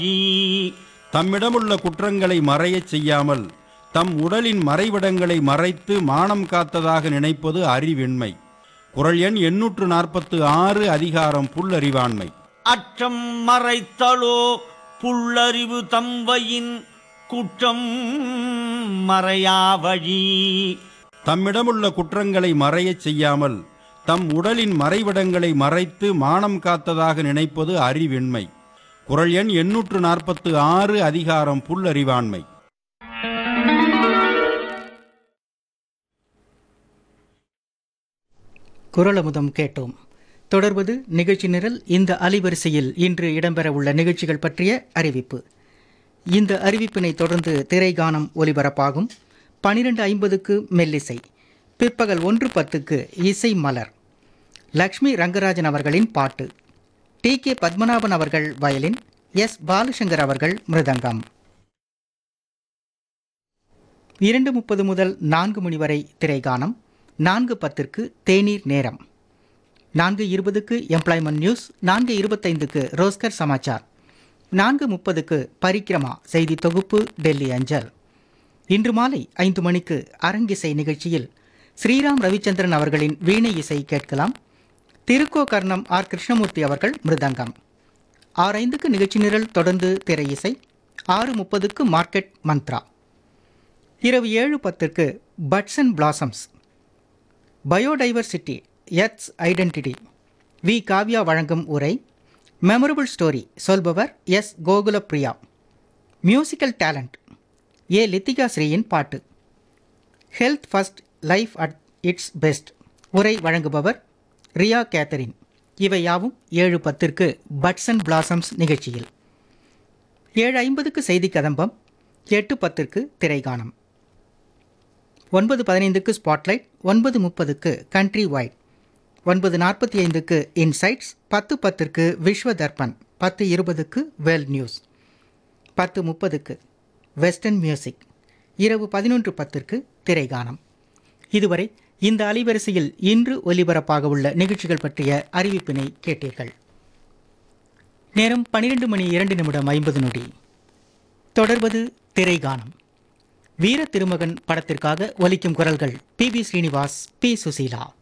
தம்மிடமுள்ள குற்றங்களை மறையச் செய்யாமல் தம் உடலின் மறைவிடங்களை மறைத்து மானம் காத்ததாக நினைப்பது அறிவின்மை குரல் எண் எண்ணூற்று நாற்பத்து ஆறு அதிகாரம் புல்லறிவாண்மை அற்றம் மறைத்தலோ புல்லறிவு தம்வையின் குற்றம் மறையா வழி தம்மிடமுள்ள குற்றங்களை மறையச் செய்யாமல் தம் உடலின் மறைவிடங்களை மறைத்து மானம் காத்ததாக நினைப்பது அறிவின்மை குரல் எண் எண்ணூற்று நாற்பத்து ஆறு அதிகாரம் புல்லறிவாண்மை குரலமுதம் கேட்டோம் தொடர்வது நிகழ்ச்சி நிரல் இந்த அலைவரிசையில் இன்று இடம்பெற உள்ள நிகழ்ச்சிகள் பற்றிய அறிவிப்பு இந்த அறிவிப்பினை தொடர்ந்து திரைகானம் ஒலிபரப்பாகும் பனிரெண்டு ஐம்பதுக்கு மெல்லிசை பிற்பகல் ஒன்று பத்துக்கு இசை மலர் லக்ஷ்மி ரங்கராஜன் அவர்களின் பாட்டு டி கே பத்மநாபன் அவர்கள் வயலின் எஸ் பாலசங்கர் அவர்கள் மிருதங்கம் இரண்டு முப்பது முதல் நான்கு மணி வரை திரைகானம் நான்கு பத்திற்கு தேநீர் நேரம் நான்கு இருபதுக்கு எம்ப்ளாய்மெண்ட் நியூஸ் நான்கு இருபத்தைந்துக்கு ரோஸ்கர் சமாச்சார் நான்கு முப்பதுக்கு பரிக்கிரமா செய்தி தொகுப்பு டெல்லி அஞ்சல் இன்று மாலை ஐந்து மணிக்கு அரங்கிசை நிகழ்ச்சியில் ஸ்ரீராம் ரவிச்சந்திரன் அவர்களின் வீணை இசை கேட்கலாம் திருக்கோ கர்ணம் ஆர் கிருஷ்ணமூர்த்தி அவர்கள் மிருதங்கம் ஆறு ஐந்துக்கு நிகழ்ச்சி நிரல் தொடர்ந்து திரை இசை ஆறு முப்பதுக்கு மார்க்கெட் மந்த்ரா இரவு ஏழு பத்திற்கு buds and blossoms biodiversity earth's identity V Kavya வழங்கும் உரை மெமரபிள் ஸ்டோரி சொல்பவர் S Gokulapriya musical talent A Lithika ஸ்ரீயின் பாட்டு health first life at its best உரை வழங்குபவர் ரியா கேத்தரின் இவை யாவும் ஏழு பத்திற்கு பட்ஸ் அண்ட் பிளாசம்ஸ் நிகழ்ச்சியில் ஏழு ஐம்பதுக்கு செய்தி கதம்பம் எட்டு பத்திற்கு திரைகானம் ஒன்பது பதினைந்துக்கு ஸ்பாட்லைட் ஒன்பது முப்பதுக்கு கண்ட்ரி வைட் ஒன்பது நாற்பத்தி ஐந்துக்கு இன்சைட்ஸ் பத்து பத்திற்கு விஸ்வ தர்பன் பத்து இருபதுக்கு வேர்ல்ட் நியூஸ் பத்து முப்பதுக்கு வெஸ்டர்ன் மியூசிக் இரவு பதினொன்று பத்திற்கு திரைகானம் இதுவரை இந்த அலைவரிசையில் இன்று ஒலிபரப்பாக உள்ள நிகழ்ச்சிகள் பற்றிய அறிவிப்பினை கேட்டீர்கள் நேரம் பன்னிரண்டு மணி இரண்டு நிமிடம் ஐம்பது நொடி தொடர்வது திரைகானம் வீர திருமகன் படத்திற்காக ஒலிக்கும் குரல்கள் P B Srinivas P Susheela